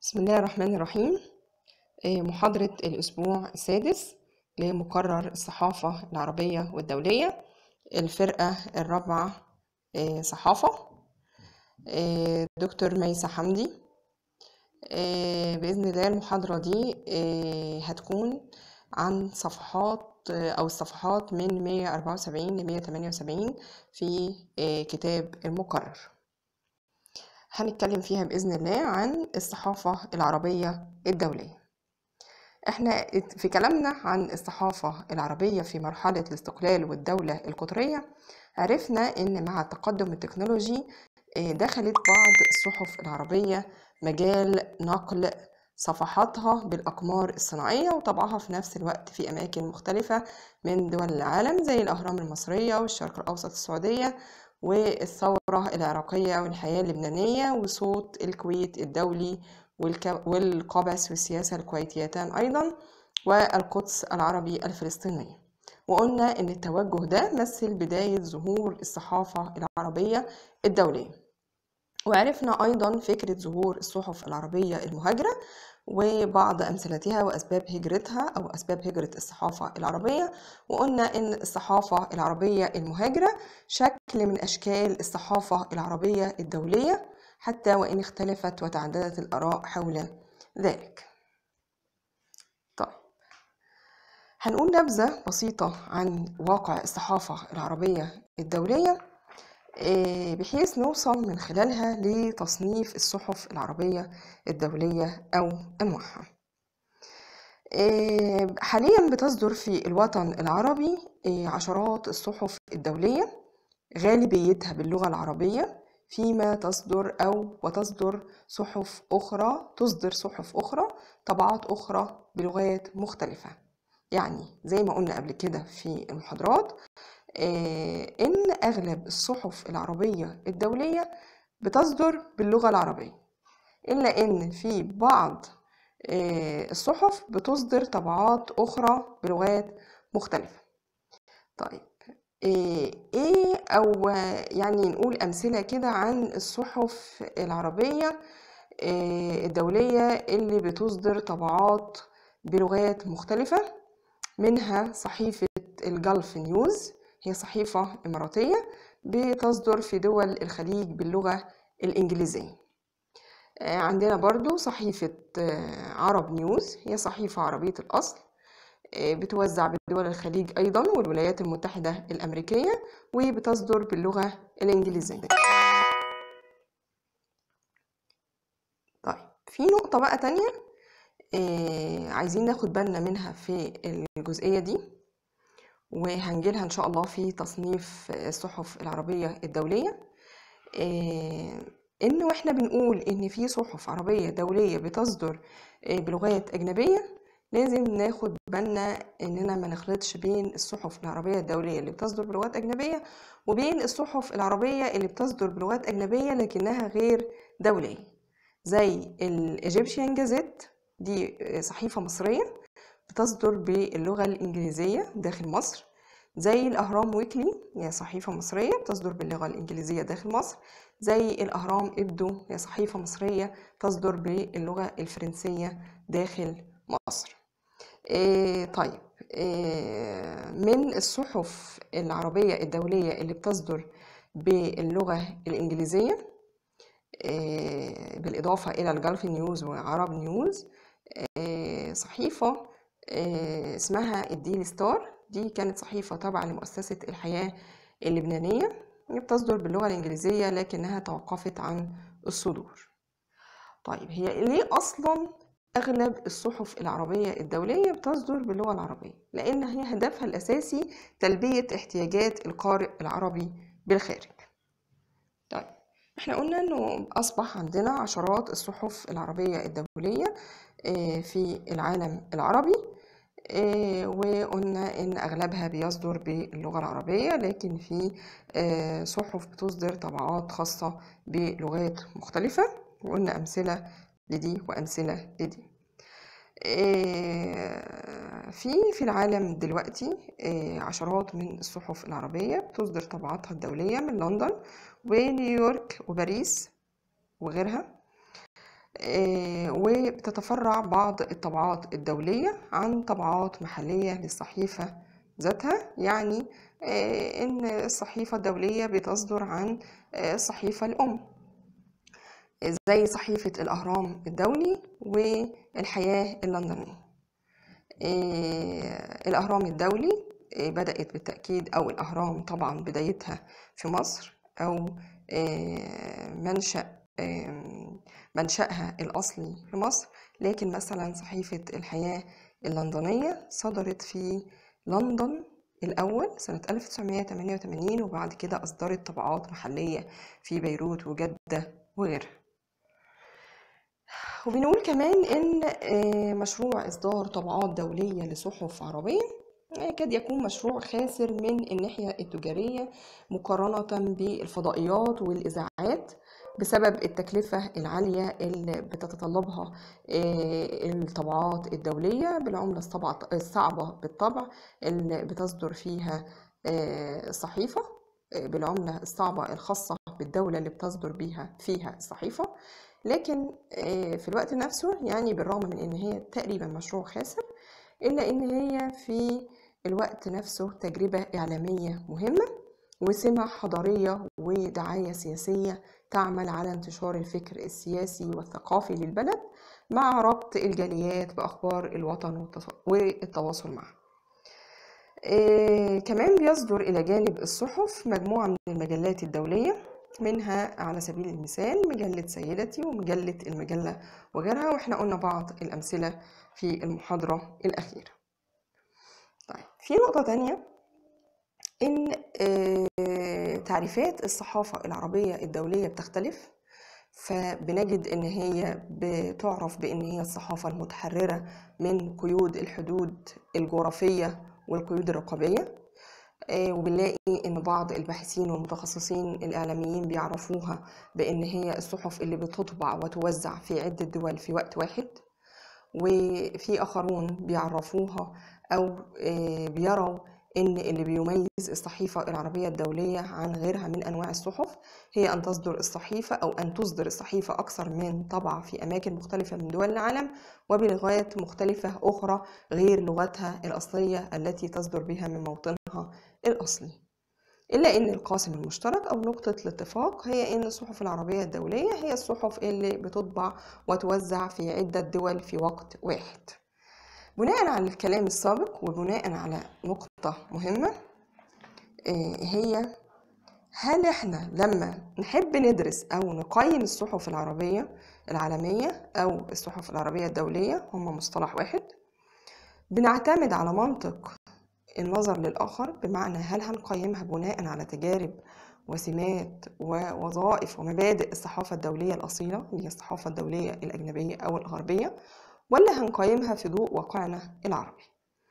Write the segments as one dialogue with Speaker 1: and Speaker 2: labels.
Speaker 1: بسم الله الرحمن الرحيم آه، محاضرة الأسبوع السادس لمقرر الصحافة العربية والدولية الفرقة الرابعة آه، صحافة آه، دكتور ميسة حمدي آه، بإذن الله المحاضرة دي آه، هتكون عن صفحات آه، أو الصفحات من 174 ل 178 في آه، كتاب المقرر هنتكلم فيها بإذن الله عن الصحافة العربية الدولية احنا في كلامنا عن الصحافة العربية في مرحلة الاستقلال والدولة القطرية عرفنا ان مع التقدم التكنولوجي آه، دخلت بعض الصحف العربية مجال نقل صفحاتها بالأقمار الصناعية وطبعها في نفس الوقت في أماكن مختلفة من دول العالم زي الأهرام المصرية والشرق الأوسط السعودية والثورة العراقية والحياة اللبنانية وصوت الكويت الدولي والك- والقبس والسياسة الكويتيتان أيضا والقدس العربي الفلسطينية وقلنا إن التوجه ده مثل بداية ظهور الصحافة العربية الدولية وعرفنا أيضا فكرة ظهور الصحف العربية المهاجرة وبعض أمثلتها وأسباب هجرتها أو أسباب هجرة الصحافة العربية وقلنا إن الصحافة العربية المهاجرة شكل من أشكال الصحافة العربية الدولية حتى وإن اختلفت وتعددت الآراء حول ذلك طيب هنقول نبذة بسيطة عن واقع الصحافة العربية الدولية آه، بحيث نوصل من خلالها لتصنيف الصحف العربية الدولية أو أنواعها آه، حاليا بتصدر في الوطن العربي آه، عشرات الصحف الدولية غالبيتها باللغة العربية فيما تصدر أو وتصدر صحف أخرى تصدر صحف أخرى طبعات أخرى بلغات مختلفة يعني زي ما قلنا قبل كده في المحاضرات آه، إن أغلب الصحف العربية الدولية بتصدر باللغة العربية إلا إن في بعض آه، الصحف بتصدر طبعات أخرى بلغات مختلفة طيب إيه إيه أو يعني نقول أمثلة كده عن الصحف العربية آه، الدولية اللي بتصدر طبعات بلغات مختلفة منها صحيفة الجلف نيوز هي صحيفة إماراتية بتصدر في دول الخليج باللغة الإنجليزية آه، عندنا برضو صحيفة آه، عرب نيوز هي صحيفة عربية الأصل آه، بتوزع بدول الخليج أيضا والولايات المتحدة الأمريكية وبتصدر باللغة الإنجليزية طيب في نقطة بقى تانية آه، عايزين ناخد بالنا منها في الجزئية دي وهنجيلها إن شاء الله في تصنيف الصحف العربية الدولية آه، إنه إحنا بنقول إن في صحف عربية دولية بتصدر آه، بلغات أجنبية لازم ناخد بالنا إننا ما نخلطش بين الصحف العربية الدولية اللي بتصدر بلغات أجنبية وبين الصحف العربية اللي بتصدر بلغات أجنبية لكنها غير دولية زي الإيجيبشن جازيت دي صحيفة مصرية بتصدر باللغة الإنجليزية داخل مصر زي الأهرام ويكلي هي صحيفة مصرية بتصدر باللغة الإنجليزية داخل مصر زي الأهرام إبدو هي صحيفة مصرية تصدر باللغة الفرنسية داخل مصر إيه طيب إيه من الصحف العربية الدولية اللي بتصدر باللغة الإنجليزية إيه بالإضافة إلى الجلف نيوز وعرب نيوز إيه صحيفة إيه اسمها الديلي ستار دي كانت صحيفة تابعة لمؤسسة الحياة اللبنانية بتصدر باللغة الإنجليزية لكنها توقفت عن الصدور طيب هي ليه أصلا أغلب الصحف العربية الدولية بتصدر باللغة العربية لأن هي هدفها الأساسي تلبية احتياجات القارئ العربي بالخارج طيب احنا قلنا انه اصبح عندنا عشرات الصحف العربية الدولية آه، في العالم العربي آه، وقلنا ان اغلبها بيصدر باللغة العربية لكن في آه، صحف بتصدر طبعات خاصة بلغات مختلفة وقلنا امثلة لدي وامثلة لدي آه، في في العالم دلوقتي آه، عشرات من الصحف العربية بتصدر طبعاتها الدولية من لندن ونيويورك وباريس وغيرها آه، وبتتفرع بعض الطبعات الدولية عن طبعات محلية للصحيفة ذاتها يعني آه، إن الصحيفة الدولية بتصدر عن آه، الصحيفة الأم زي صحيفة الأهرام الدولي والحياة اللندنية الأهرام الدولي بدأت بالتأكيد أو الأهرام طبعا بدايتها في مصر أو منشأ منشأها الأصلي في مصر لكن مثلا صحيفة الحياة اللندنية صدرت في لندن الأول سنة 1988 وبعد كده أصدرت طبعات محلية في بيروت وجدة وغيرها وبنقول كمان إن آه، مشروع إصدار طبعات دولية لصحف عربية يكاد يكون مشروع خاسر من الناحية التجارية مقارنة بالفضائيات والإذاعات بسبب التكلفة العالية اللي بتتطلبها آه، الطبعات الدولية بالعملة الصعبة بالطبع اللي بتصدر فيها آه، الصحيفة آه، بالعملة الصعبة الخاصة بالدولة اللي بتصدر بيها فيها الصحيفة لكن في الوقت نفسه يعني بالرغم من ان هي تقريبا مشروع خاسر الا ان هي في الوقت نفسه تجربة إعلامية مهمة وسمة حضارية ودعاية سياسية تعمل على انتشار الفكر السياسي والثقافي للبلد مع ربط الجاليات بأخبار الوطن والتواصل معه إيه كمان بيصدر إلى جانب الصحف مجموعة من المجلات الدولية منها على سبيل المثال مجلة سيدتي ومجلة المجلة وغيرها واحنا قلنا بعض الأمثلة في المحاضرة الأخيرة طيب في نقطة تانية إن آه، تعريفات الصحافة العربية الدولية بتختلف فبنجد إن هي بتعرف بإن هي الصحافة المتحررة من قيود الحدود الجغرافية والقيود الرقابية آه، وبنلاقي إن بعض الباحثين والمتخصصين الإعلاميين بيعرفوها بإن هي الصحف اللي بتطبع وتوزع في عدة دول في وقت واحد وفي آخرون بيعرفوها أو آه، بيروا إن اللي بيميز الصحيفة العربية الدولية عن غيرها من أنواع الصحف هي أن تصدر الصحيفة أو أن تصدر الصحيفة أكثر من طبعة في أماكن مختلفة من دول العالم وبلغات مختلفة أخرى غير لغتها الأصلية التي تصدر بها من موطنها الأصلي إلا أن القاسم المشترك أو نقطة الاتفاق هي أن الصحف العربية الدولية هي الصحف اللي بتطبع وتوزع في عدة دول في وقت واحد بناء على الكلام السابق وبناء على نقطة مهمة آه، هي هل احنا لما نحب ندرس او نقيم الصحف العربية العالمية او الصحف العربية الدولية هما مصطلح واحد بنعتمد على منطق النظر للآخر بمعنى هل هنقيمها بناء على تجارب وسمات ووظائف ومبادئ الصحافة الدولية الأصيلة اللي هي الصحافة الدولية الأجنبية أو الغربية ولا هنقيمها في ضوء واقعنا العربي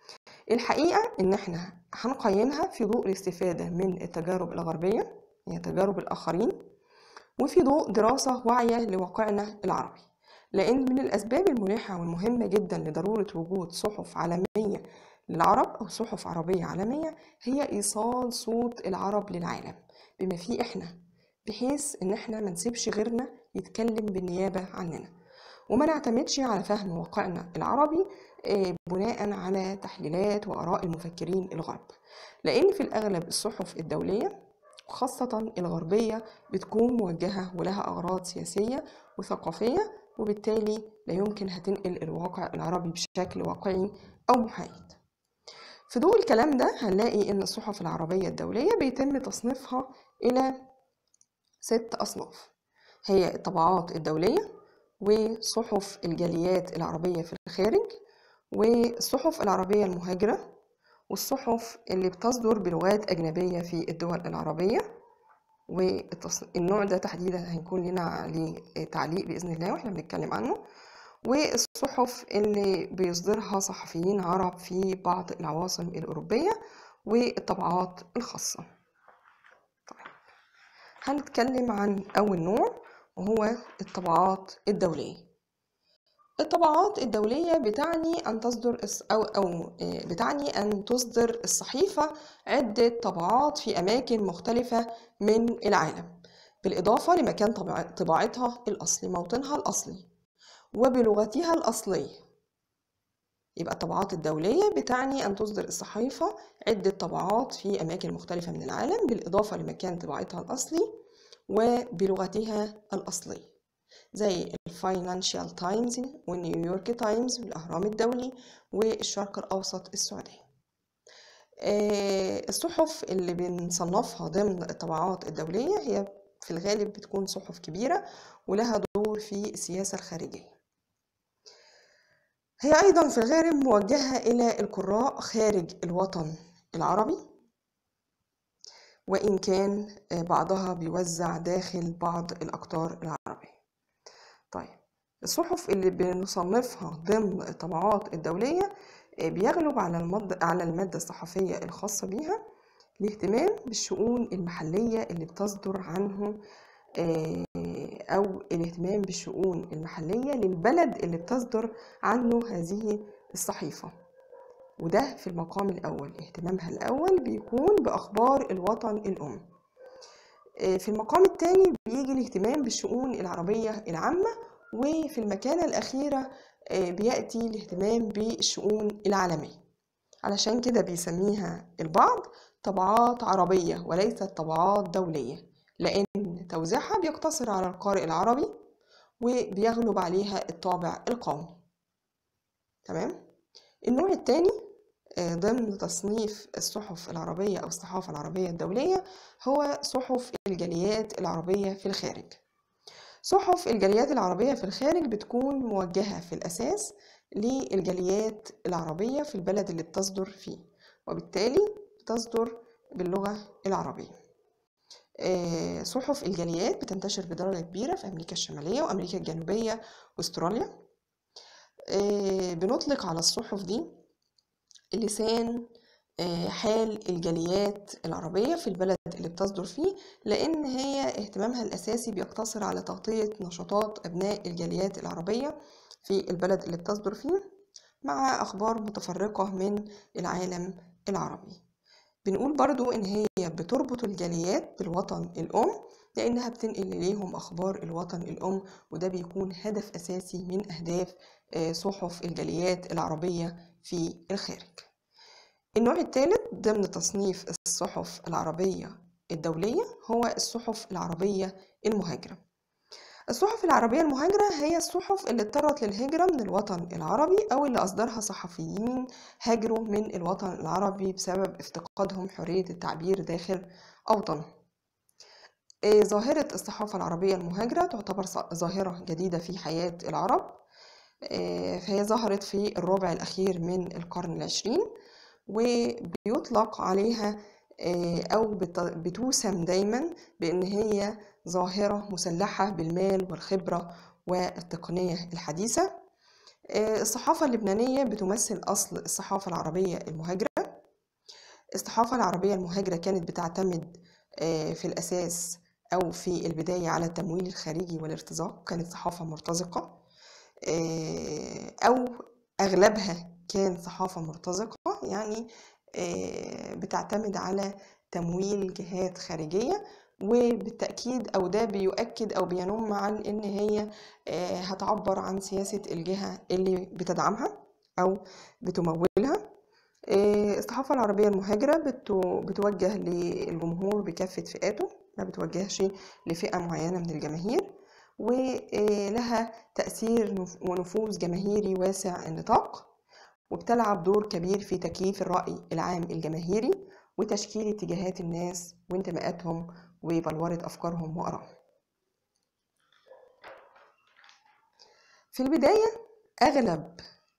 Speaker 1: الحقيقة إن إحنا هنقيمها في ضوء الاستفادة من التجارب الغربية هي تجارب الآخرين وفي ضوء دراسة واعية لواقعنا العربي لأن من الأسباب الملحة والمهمة جدا لضرورة وجود صحف عالمية للعرب أو صحف عربية عالمية هي إيصال صوت العرب للعالم بما فيه إحنا بحيث إن إحنا ما نسيبش غيرنا يتكلم بالنيابة عننا وما نعتمدش على فهم واقعنا العربي آه، بناء على تحليلات وآراء المفكرين الغرب لأن في الأغلب الصحف الدولية خاصة الغربية بتكون موجهة ولها أغراض سياسية وثقافية وبالتالي لا يمكن هتنقل الواقع العربي بشكل واقعي أو محايد في ضوء الكلام ده هنلاقي إن الصحف العربية الدولية بيتم تصنيفها إلى ست أصناف هي الطبعات الدولية وصحف الجاليات العربية في الخارج والصحف العربية المهاجرة والصحف اللي بتصدر بلغات أجنبية في الدول العربية والنوع ده تحديدا هيكون لنا عليه تعليق بإذن الله واحنا بنتكلم عنه والصحف اللي بيصدرها صحفيين عرب في بعض العواصم الأوروبية والطبعات الخاصة طيب هنتكلم عن أول نوع وهو الطبعات الدولية الطبعات الدولية بتعني أن تصدر أو أو آه، بتعني أن تصدر الصحيفة عدة طبعات في أماكن مختلفة من العالم بالإضافة لمكان طباعتها الأصلي موطنها الأصلي وبلغتها الأصلية يبقى الطبعات الدولية بتعني أن تصدر الصحيفة عدة طبعات في أماكن مختلفة من العالم بالإضافة لمكان طباعتها الأصلي وبلغتها الأصلية زي الفاينانشال تايمز والنيويورك تايمز والأهرام الدولي والشرق الأوسط السعودية آه، الصحف اللي بنصنفها ضمن الطبعات الدولية هي في الغالب بتكون صحف كبيرة ولها دور في السياسة الخارجية هي أيضا في الغالب موجهة إلى القراء خارج الوطن العربي وإن كان بعضها بيوزع داخل بعض الأقطار العربية طيب الصحف اللي بنصنفها ضمن الطبعات الدولية بيغلب على المد... على المادة الصحفية الخاصة بيها الاهتمام بالشؤون المحلية اللي بتصدر عنه أو الاهتمام بالشؤون المحلية للبلد اللي بتصدر عنه هذه الصحيفة وده في المقام الأول اهتمامها الأول بيكون بأخبار الوطن الأم في المقام الثاني بيجي الاهتمام بالشؤون العربية العامة وفي المكانة الأخيرة بيأتي الاهتمام بالشؤون العالمية علشان كده بيسميها البعض طبعات عربية وليست طبعات دولية لأن توزيعها بيقتصر على القارئ العربي وبيغلب عليها الطابع القومي تمام النوع الثاني ضمن تصنيف الصحف العربية أو الصحافة العربية الدولية هو صحف الجاليات العربية في الخارج صحف الجاليات العربية في الخارج بتكون موجهة في الأساس للجاليات العربية في البلد اللي بتصدر فيه وبالتالي بتصدر باللغة العربية صحف الجاليات بتنتشر بدرجة كبيرة في أمريكا الشمالية وأمريكا الجنوبية وأستراليا بنطلق على الصحف دي لسان حال الجاليات العربية في البلد اللي بتصدر فيه لأن هي اهتمامها الأساسي بيقتصر على تغطية نشاطات أبناء الجاليات العربية في البلد اللي بتصدر فيه مع أخبار متفرقة من العالم العربي بنقول برضو إن هي بتربط الجاليات بالوطن الأم لأنها بتنقل إليهم أخبار الوطن الأم وده بيكون هدف أساسي من أهداف صحف الجاليات العربية في الخارج النوع الثالث ضمن تصنيف الصحف العربية الدولية هو الصحف العربية المهاجرة الصحف العربية المهاجرة هي الصحف اللي اضطرت للهجرة من الوطن العربي أو اللي أصدرها صحفيين هاجروا من الوطن العربي بسبب افتقادهم حرية التعبير داخل أوطنهم ظاهرة الصحافة العربية المهاجرة تعتبر ظاهرة جديدة في حياة العرب فهي ظهرت في الربع الأخير من القرن العشرين وبيطلق عليها أو بتوسم دايما بأن هي ظاهرة مسلحة بالمال والخبرة والتقنية الحديثة الصحافة اللبنانية بتمثل أصل الصحافة العربية المهاجرة الصحافة العربية المهاجرة كانت بتعتمد في الأساس أو في البداية على التمويل الخارجي والارتزاق كانت صحافة مرتزقة أو أغلبها كان صحافة مرتزقة يعني بتعتمد على تمويل جهات خارجية وبالتأكيد أو ده بيؤكد أو بينم عن إن هي هتعبر عن سياسة الجهة اللي بتدعمها أو بتمولها الصحافة العربية المهاجرة بتوجه للجمهور بكافة فئاته ما بتوجهش لفئة معينة من الجماهير ولها تأثير ونفوذ جماهيري واسع النطاق وبتلعب دور كبير في تكييف الرأي العام الجماهيري وتشكيل اتجاهات الناس وانتماءاتهم وبلورة أفكارهم وآرائهم في البداية أغلب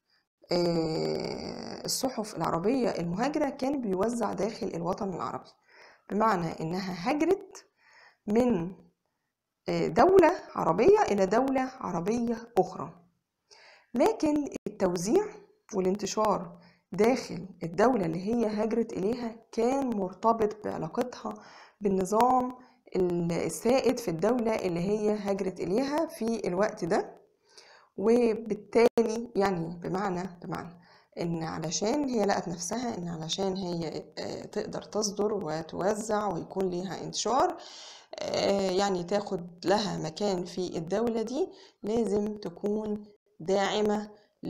Speaker 1: الصحف العربية المهاجرة كان بيوزع داخل الوطن العربي بمعنى إنها هجرت من دولة عربية إلى دولة عربية أخرى لكن التوزيع والانتشار داخل الدولة اللي هي هاجرت إليها كان مرتبط بعلاقتها بالنظام السائد في الدولة اللي هي هاجرت إليها في الوقت ده وبالتالي يعني بمعنى بمعنى إن علشان هي لقت نفسها إن علشان هي تقدر تصدر وتوزع ويكون ليها انتشار يعني تاخد لها مكان في الدولة دي لازم تكون داعمة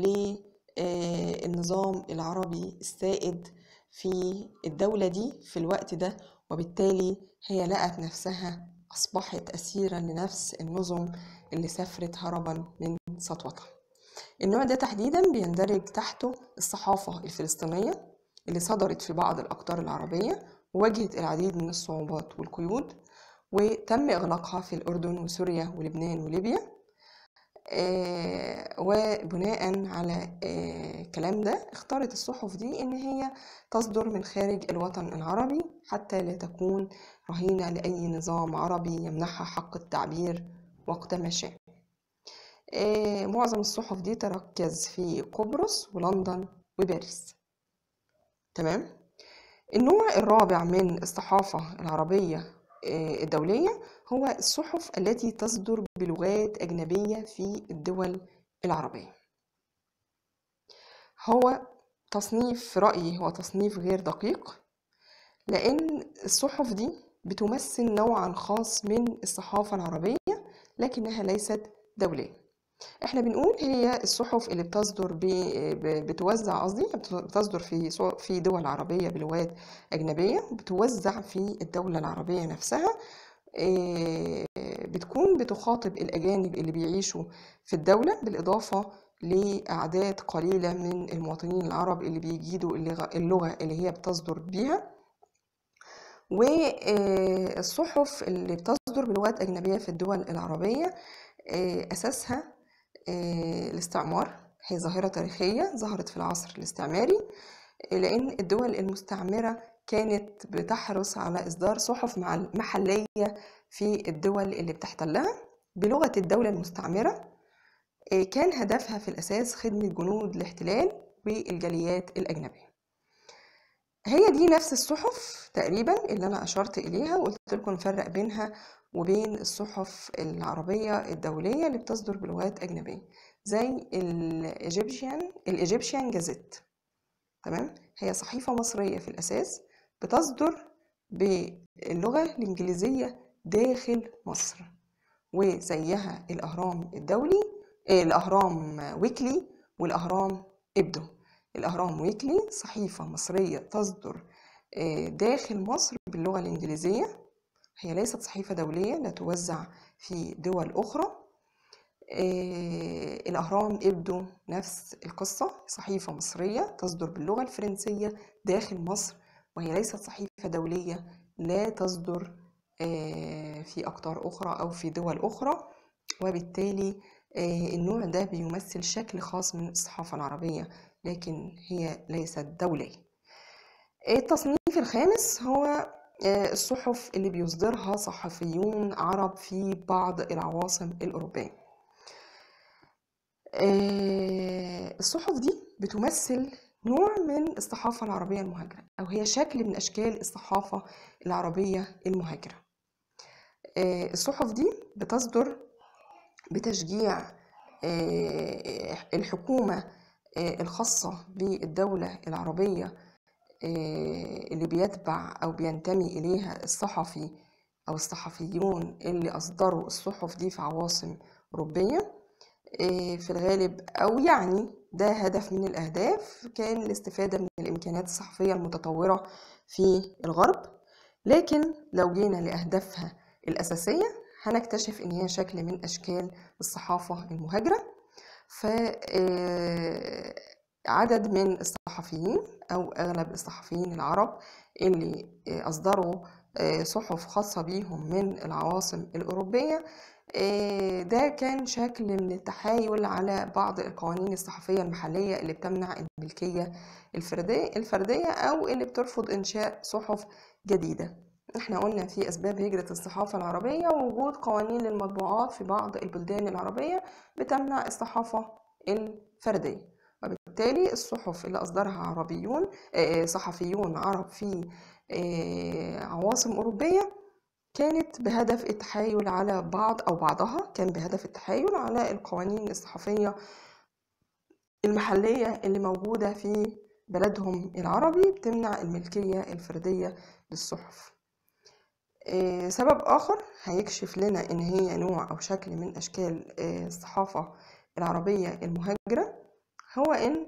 Speaker 1: للنظام العربي السائد في الدولة دي في الوقت ده وبالتالي هي لقت نفسها أصبحت أسيرة لنفس النظم اللي سافرت هربا من سطوتها النوع ده تحديدا بيندرج تحته الصحافة الفلسطينية اللي صدرت في بعض الأقطار العربية وواجهت العديد من الصعوبات والقيود وتم إغلاقها في الأردن وسوريا ولبنان وليبيا آه وبناء على آه الكلام ده اختارت الصحف دي إن هي تصدر من خارج الوطن العربي حتى لا تكون رهينة لأي نظام عربي يمنحها حق التعبير وقت ما شاء آه معظم الصحف دي تركز في قبرص ولندن وباريس تمام النوع الرابع من الصحافة العربية الدولية هو الصحف التي تصدر بلغات أجنبية في الدول العربية هو تصنيف في رأيي هو تصنيف غير دقيق لأن الصحف دي بتمثل نوعا خاص من الصحافة العربية لكنها ليست دولية احنا بنقول هي الصحف اللي بتصدر بتوزع قصدي بتصدر في في دول عربيه بلغات اجنبيه بتوزع في الدوله العربيه نفسها بتكون بتخاطب الاجانب اللي بيعيشوا في الدوله بالاضافه لاعداد قليله من المواطنين العرب اللي بيجيدوا اللغه اللي هي بتصدر بيها والصحف اللي بتصدر بلغات اجنبيه في الدول العربيه اساسها الاستعمار هي ظاهرة تاريخية ظهرت في العصر الاستعماري لأن الدول المستعمرة كانت بتحرص على إصدار صحف محلية في الدول اللي بتحتلها بلغة الدولة المستعمرة كان هدفها في الأساس خدمة جنود الاحتلال والجاليات الأجنبية هي دي نفس الصحف تقريبا اللي أنا أشرت إليها وقلت لكم نفرق بينها وبين الصحف العربية الدولية اللي بتصدر بلغات أجنبية زي الإيجيبشيان الإيجيبشيان جازيت تمام هي صحيفة مصرية في الأساس بتصدر باللغة الإنجليزية داخل مصر وزيها الأهرام الدولي الأهرام ويكلي والأهرام إبدو الأهرام ويكلي صحيفة مصرية تصدر داخل مصر باللغة الإنجليزية هي ليست صحيفة دولية لا توزع في دول أخرى آه الأهرام إبدو نفس القصة صحيفة مصرية تصدر باللغة الفرنسية داخل مصر وهي ليست صحيفة دولية لا تصدر آه في أقطار أخرى أو في دول أخرى وبالتالي آه النوع ده بيمثل شكل خاص من الصحافة العربية لكن هي ليست دولية التصنيف الخامس هو الصحف اللي بيصدرها صحفيون عرب في بعض العواصم الأوروبية الصحف دي بتمثل نوع من الصحافة العربية المهاجرة أو هي شكل من أشكال الصحافة العربية المهاجرة الصحف دي بتصدر بتشجيع الحكومة الخاصة بالدولة العربية اللي بيتبع أو بينتمي إليها الصحفي أو الصحفيون اللي أصدروا الصحف دي في عواصم أوروبية في الغالب أو يعني ده هدف من الأهداف كان الاستفادة من الإمكانيات الصحفية المتطورة في الغرب لكن لو جينا لأهدافها الأساسية هنكتشف إن هي شكل من أشكال الصحافة المهاجرة ف عدد من الصحفيين أو أغلب الصحفيين العرب اللي أصدروا صحف خاصة بيهم من العواصم الأوروبية ده كان شكل من التحايل على بعض القوانين الصحفية المحلية اللي بتمنع الملكية الفردية, الفردية أو اللي بترفض إنشاء صحف جديدة احنا قلنا في أسباب هجرة الصحافة العربية وجود قوانين للمطبوعات في بعض البلدان العربية بتمنع الصحافة الفردية وبالتالي الصحف اللي أصدرها عربيون صحفيون عرب في عواصم أوروبية كانت بهدف التحايل على بعض أو بعضها كان بهدف التحايل على القوانين الصحفية المحلية اللي موجودة في بلدهم العربي بتمنع الملكية الفردية للصحف سبب آخر هيكشف لنا إن هي نوع أو شكل من أشكال الصحافة العربية المهاجرة هو إن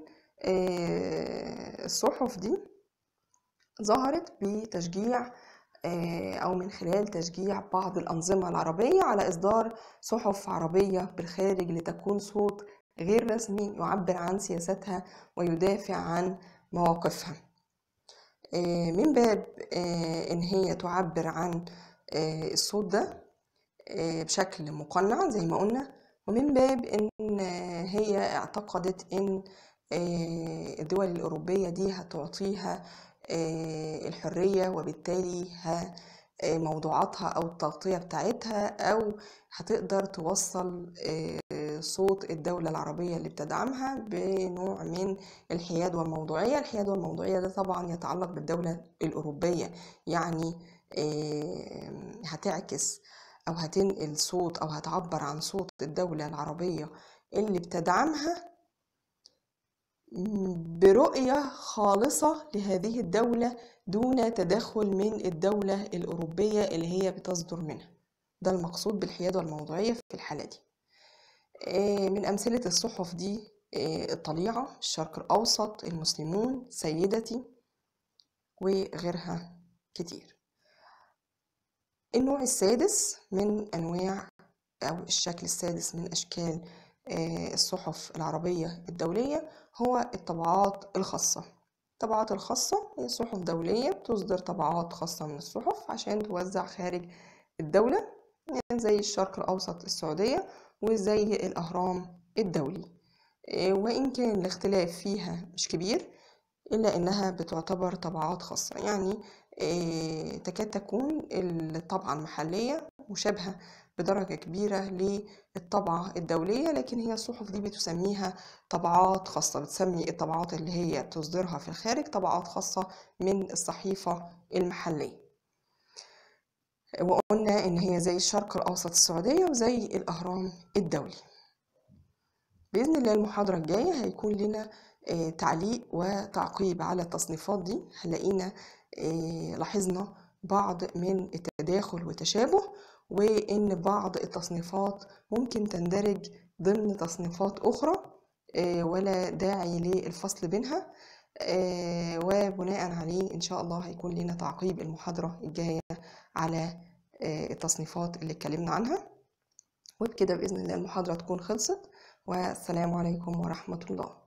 Speaker 1: الصحف دي ظهرت بتشجيع أو من خلال تشجيع بعض الأنظمة العربية على إصدار صحف عربية بالخارج لتكون صوت غير رسمي يعبر عن سياستها ويدافع عن مواقفها من باب إن هي تعبر عن الصوت ده بشكل مقنع زي ما قلنا ومن باب إن هي اعتقدت إن الدول الأوروبية دي هتعطيها الحرية وبالتالي موضوعاتها أو التغطية بتاعتها أو هتقدر توصل صوت الدولة العربية اللي بتدعمها بنوع من الحياد والموضوعية الحياد والموضوعية ده طبعا يتعلق بالدولة الأوروبية يعني هتعكس أو هتنقل صوت أو هتعبر عن صوت الدولة العربية اللي بتدعمها برؤية خالصة لهذه الدولة دون تدخل من الدولة الأوروبية اللي هي بتصدر منها ده المقصود بالحياد والموضوعية في الحالة دي من أمثلة الصحف دي الطليعة الشرق الأوسط المسلمون سيدتي وغيرها كتير النوع السادس من أنواع أو الشكل السادس من أشكال الصحف العربية الدولية هو الطبعات الخاصة الطبعات الخاصة هي صحف دولية بتصدر طبعات خاصة من الصحف عشان توزع خارج الدولة يعني زي الشرق الأوسط السعودية وزي الأهرام الدولي وإن كان الاختلاف فيها مش كبير إلا إنها بتعتبر طبعات خاصة يعني تكاد تكون الطبعة المحلية مشابهة بدرجة كبيرة للطبعة الدولية لكن هي الصحف دي بتسميها طبعات خاصة بتسمي الطبعات اللي هي تصدرها في الخارج طبعات خاصة من الصحيفة المحلية وقلنا إن هي زي الشرق الأوسط السعودية وزي الأهرام الدولي بإذن الله المحاضرة الجاية هيكون لنا تعليق وتعقيب على التصنيفات دي هنلاقينا لاحظنا بعض من التداخل والتشابه وإن بعض التصنيفات ممكن تندرج ضمن تصنيفات أخرى ولا داعي للفصل بينها وبناء عليه إن شاء الله هيكون لنا تعقيب المحاضرة الجاية على التصنيفات اللي اتكلمنا عنها وبكده بإذن الله المحاضرة تكون خلصت والسلام عليكم ورحمة الله